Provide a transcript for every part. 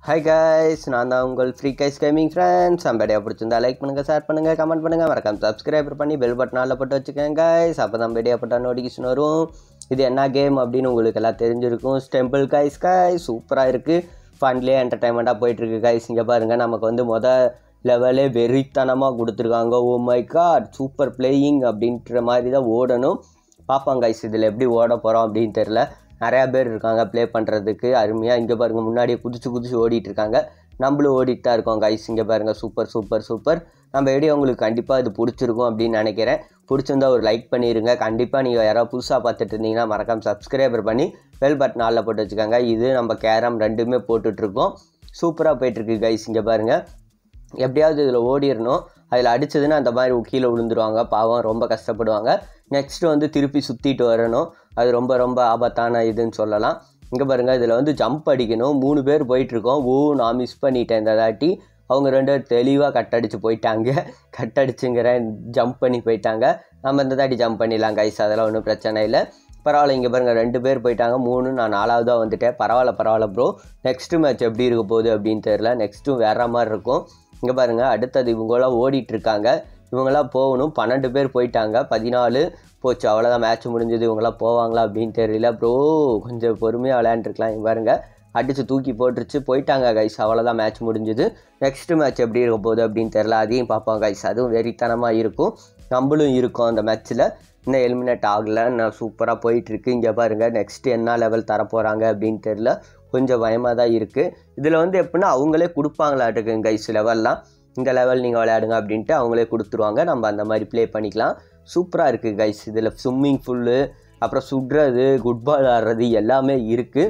hi guys நான் தான் உங்கள் ஃப்ரீ கைஸ் கேமிங் ஃப்ரெண்ட்ஸ் நம்மளுடைய பிடிச்சிருந்தா லைக் பண்ணுங்கள் ஷேர் பண்ணுங்கள் கமெண்ட் பண்ணுங்கள் மறக்காம சப்ஸ்கிரைபர் பண்ணி பெல் பட்டனில் போட்டு வச்சுக்கோங்க கைஸ் அப்போ தான் வீடியோ போட்டால் நோட்டிஃபிகேஷன் வரும் இது என்ன கேம் அப்படின்னு உங்களுக்கு எல்லாம் தெரிஞ்சிருக்கும் ஸ்டெம்பிள் கைஸ் கைஸ் சூப்பராக இருக்குது ஃபன்லேயே என்டர்டைன்மெண்ட்டாக போயிட்டுருக்கு கைஸ் இங்கே பாருங்கள் நமக்கு வந்து மொதல் லெவலே வெறித்தனமாக கொடுத்துருக்காங்க oh my God super playing அப்படின்ற மாதிரி தான் ஓடணும் பார்ப்பாங்க கைஸ் இதில் எப்படி ஓட போகிறோம் அப்படின்னு தெரில நிறையா பேர் இருக்காங்க ப்ளே பண்ணுறதுக்கு அருமையாக இங்கே பாருங்கள் முன்னாடியே குதிச்சு குதிச்சு ஓடிட்டு இருக்காங்க நம்மளும் ஓடிட்டு தான் இருக்கோம் கைஸ் இங்கே பாருங்கள் சூப்பர் சூப்பர் சூப்பர் நம்ம வீடியோ உங்களுக்கு கண்டிப்பாக இது பிடிச்சிருக்கும் அப்படின்னு நினைக்கிறேன் பிடிச்சிருந்தா ஒரு லைக் பண்ணிடுங்க கண்டிப்பாக நீங்கள் யாராவது புதுசாக பார்த்துட்டு இருந்தீங்கன்னா மறக்காம சப்ஸ்கிரைபர் பண்ணி பெல் பட்டன் ஆளில் போட்டு வச்சுக்கோங்க இது நம்ம கேரம் ரெண்டுமே போட்டுட்ருக்கோம் சூப்பராக போயிட்டுருக்கு கைஸ் இங்கே பாருங்கள் எப்படியாவது இதில் ஓடிடணும் அதில் அடித்ததுன்னா அந்த மாதிரி கீழே விழுந்துருவாங்க பாவம் ரொம்ப கஷ்டப்படுவாங்க நெக்ஸ்ட்டு வந்து திருப்பி சுற்றிட்டு வரணும் அது ரொம்ப ரொம்ப ஆபத்தான இதுன்னு சொல்லலாம் இங்கே பாருங்கள் இதில் வந்து ஜம்ப் அடிக்கணும் மூணு பேர் போயிட்டுருக்கோம் ஓ நான் மிஸ் பண்ணிட்டேன் இந்த தாட்டி அவங்க ரெண்டு பேர் தெளிவாக கட் அடித்து போயிட்டாங்க கட் அடிச்சுங்கிறேன் ஜம்ப் பண்ணி போயிட்டாங்க நம்ம இந்த தாட்டி ஜம்ப் பண்ணிடலாம் கைஸ் அதெல்லாம் ஒன்றும் பிரச்சனை இல்லை பரவாயில்ல இங்கே பாருங்கள் ரெண்டு பேர் போயிட்டாங்க மூணு நான் நாலாவதாக வந்துட்டேன் பரவாயில்ல பரவாயில்ல ப்ரோ நெக்ஸ்ட்டு மேட்ச் எப்படி இருக்க போகுது அப்படின்னு தெரில நெக்ஸ்ட்டும் வேற மாதிரி இருக்கும் இங்கே பாருங்கள் அடுத்தது இவங்களாம் ஓடிட்டுருக்காங்க இவங்களாம் போகணும் பன்னெண்டு பேர் போயிட்டாங்க பதினாலு போச்சு அவ்வளோதான் மேட்ச் முடிஞ்சது இவங்களாம் போவாங்களா அப்படின்னு தெரியல ப்ரோ கொஞ்சம் பொறுமையாக விளையாண்டுருக்கலாம் இங்கே பாருங்கள் அடித்து தூக்கி போட்டுருச்சு போயிட்டாங்க கைஸ் அவ்வளோதான் மேட்ச் முடிஞ்சுது நெக்ஸ்ட்டு மேட்ச் எப்படி இருக்க போகுது அப்படின்னு தெரில அதையும் பார்ப்போம் கைஸ் அதுவும் வெறித்தனமாக இருக்கும் நம்மளும் இருக்கோம் அந்த மேட்ச்சில் இன்னும் எலிமினேட் ஆகலை நான் சூப்பராக போயிட்டுருக்கு இங்கே பாருங்கள் நெக்ஸ்ட்டு என்ன லெவல் தரப்போகிறாங்க அப்படின்னு தெரில கொஞ்சம் பயமாக தான் இருக்குது இதில் வந்து எப்படின்னா அவங்களே கொடுப்பாங்களாட்டுக்கு கைஸ் லெவல்லாம் இந்த லெவல் நீங்கள் விளையாடுங்க அப்படின்ட்டு அவங்களே கொடுத்துருவாங்க நம்ம அந்த மாதிரி ப்ளே பண்ணிக்கலாம் சூப்பராக இருக்குது கைஸ் இதில் ஸ்விம்மிங் ஃபுல்லு அப்புறம் சுடுறது குட்பால் ஆடுறது எல்லாமே இருக்குது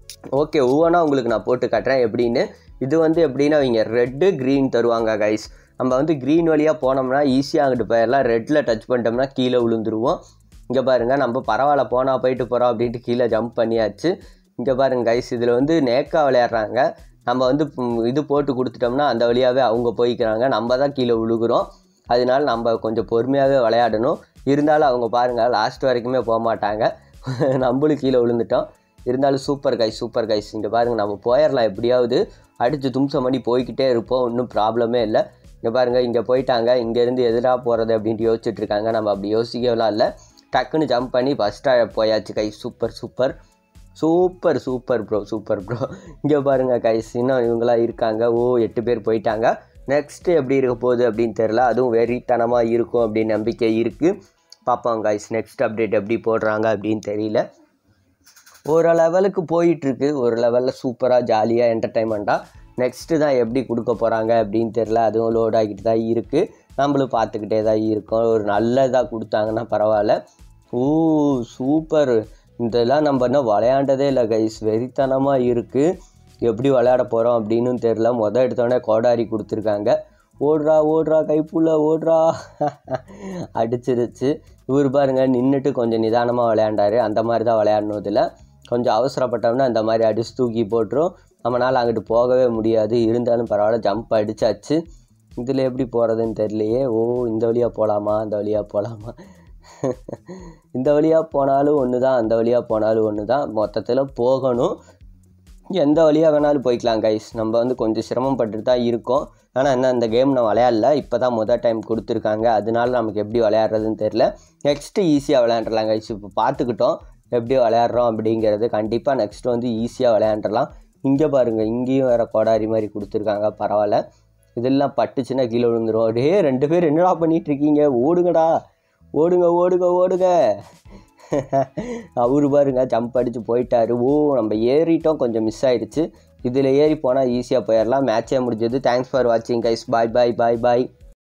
ஓகே ஒவ்வொன்றா உங்களுக்கு நான் போட்டு காட்டுறேன் எப்படின்னு இது வந்து எப்படின்னா அவங்க ரெட்டு க்ரீன் தருவாங்க கைஸ் நம்ம வந்து க்ரீன் வழியாக போனோம்னா ஈஸியாக அங்கிட்டு போயிடலாம் ரெட்டில் டச் பண்ணிட்டோம்னா கீழே விழுந்துருவோம் இங்கே பாருங்கள் நம்ம பரவாயில்ல போனால் போயிட்டு போகிறோம் அப்படின்ட்டு கீழே ஜம்ப் பண்ணியாச்சு இங்கே பாருங்க கைஸ் இதில் வந்து நேக்காக விளையாடுறாங்க நம்ம வந்து ம், இது போட்டு கொடுத்துட்டோம்னா அந்த வழியாகவே அவங்க போய்க்கிறாங்க நம்ம தான் கீழே விழுகுறோம் அதனால நம்ம கொஞ்சம் பொறுமையாகவே விளையாடணும் இருந்தாலும் அவங்க பாருங்கள் லாஸ்ட் வரைக்குமே போக மாட்டாங்க நம்மளும் கீழே விழுந்துட்டோம் இருந்தாலும் சூப்பர் கைஸ் சூப்பர் கைஸ் இங்கே பாருங்கள் நம்ம போயிடலாம் எப்படியாவது அடித்து தும்சம் பண்ணி போய்கிட்டே இருப்போம் ஒன்றும் ப்ராப்ளமே இல்லை இங்கே பாருங்கள் இங்கே போயிட்டாங்க இங்கேருந்து எதிராக போகிறது அப்படின்ட்டு யோசிச்சுட்டு இருக்காங்க நம்ம அப்படி யோசிக்கலாம் இல்லை டக்குன்னு ஜம்ப் பண்ணி ஃபஸ்ட்டாக போயாச்சு கை super super super super bro super bro இங்கே பாருங்கள் கைஸ் இன்னும் இவங்களாம் இருக்காங்க ஓ எட்டு பேர் போயிட்டாங்க நெக்ஸ்ட்டு எப்படி இருக்க போகுது அப்படின்னு தெரில அதுவும் வெறித்தனமாக இருக்கும் அப்படின்னு நம்பிக்கை இருக்குது பார்ப்போம் கைஸ் நெக்ஸ்ட் அப்டேட் எப்படி போடுறாங்க அப்படின்னு தெரியல ஒரு லெவலுக்கு போயிட்டுருக்கு ஒரு லெவலில் சூப்பராக ஜாலியாக என்டர்டைன்மெண்ட்டாக நெக்ஸ்ட்டு தான் எப்படி கொடுக்க போகிறாங்க அப்படின்னு தெரில அதுவும் லோட் ஆகிட்டு தான் இருக்குது நம்மளும் பார்த்துக்கிட்டே தான் இருக்கோம் ஒரு நல்லதாக கொடுத்தாங்கன்னா பரவாயில்ல ஓ சூப்பர் இதெல்லாம் நம்ம இன்னும் விளையாண்டதே இல்லை கைஸ் வெறித்தனமாக இருக்குது எப்படி விளையாட போகிறோம் அப்படின்னு தெரில மொதல் எடுத்தோடனே கோடாரி கொடுத்துருக்காங்க ஓடுறா ஓடுறா கைப்புள்ள ஓடுறா அடிச்சிருச்சு இவர் பாருங்க நின்றுட்டு கொஞ்சம் நிதானமாக விளையாண்டாரு அந்த மாதிரி தான் விளையாடணும் இதில் கொஞ்சம் அவசரப்பட்டோம்னா இந்த மாதிரி அடிச்சு தூக்கி போட்டுரும் நம்மளால் அங்கிட்டு போகவே முடியாது இருந்தாலும் பரவாயில்ல ஜம்ப் அடிச்சாச்சு இதில் எப்படி போகிறதுன்னு தெரியலையே ஓ இந்த வழியாக போகலாமா அந்த வழியாக போகலாமா இந்த வழியாக போனாலும் ஒன்று தான் அந்த வழியாக போனாலும் ஒன்று தான் மொத்தத்தில் போகணும் எந்த வழியாக வேணாலும் போய்க்கலாம் கைஸ் நம்ம வந்து கொஞ்சம் சிரமப்பட்டு தான் இருக்கோம் ஆனால் என்ன இந்த கேம் நான் விளையாடல இப்போ தான் முதல் டைம் கொடுத்துருக்காங்க அதனால நமக்கு எப்படி விளையாடுறதுன்னு தெரில நெக்ஸ்ட்டு ஈஸியாக விளையாண்டுலாம் கைஸ் இப்போ பார்த்துக்கிட்டோம் எப்படி விளையாடுறோம் அப்படிங்கிறது கண்டிப்பாக நெக்ஸ்ட் வந்து ஈஸியாக விளையாண்டுலாம் இங்கே பாருங்கள் இங்கேயும் வேறு கோடாரி மாதிரி கொடுத்துருக்காங்க பரவாயில்ல இதெல்லாம் பட்டுச்சுன்னா கீழே விழுந்துரும் டே ரெண்டு பேர் என்னடா பண்ணிட்டு இருக்கீங்க ஓடுங்கடா ஓடுங்க ஓடுங்க ஓடுங்க அவரு பாருங்க ஜம்ப் அடித்து போயிட்டாரு ஓ நம்ம ஏறிட்டோம் கொஞ்சம் மிஸ் ஆயிடுச்சு இதில் ஏறி போனால் ஈஸியாக போயிடலாம் மேட்சே முடிஞ்சது தேங்க்ஸ் ஃபார் வாட்சிங் கைஸ் பாய் பாய் பாய் பாய்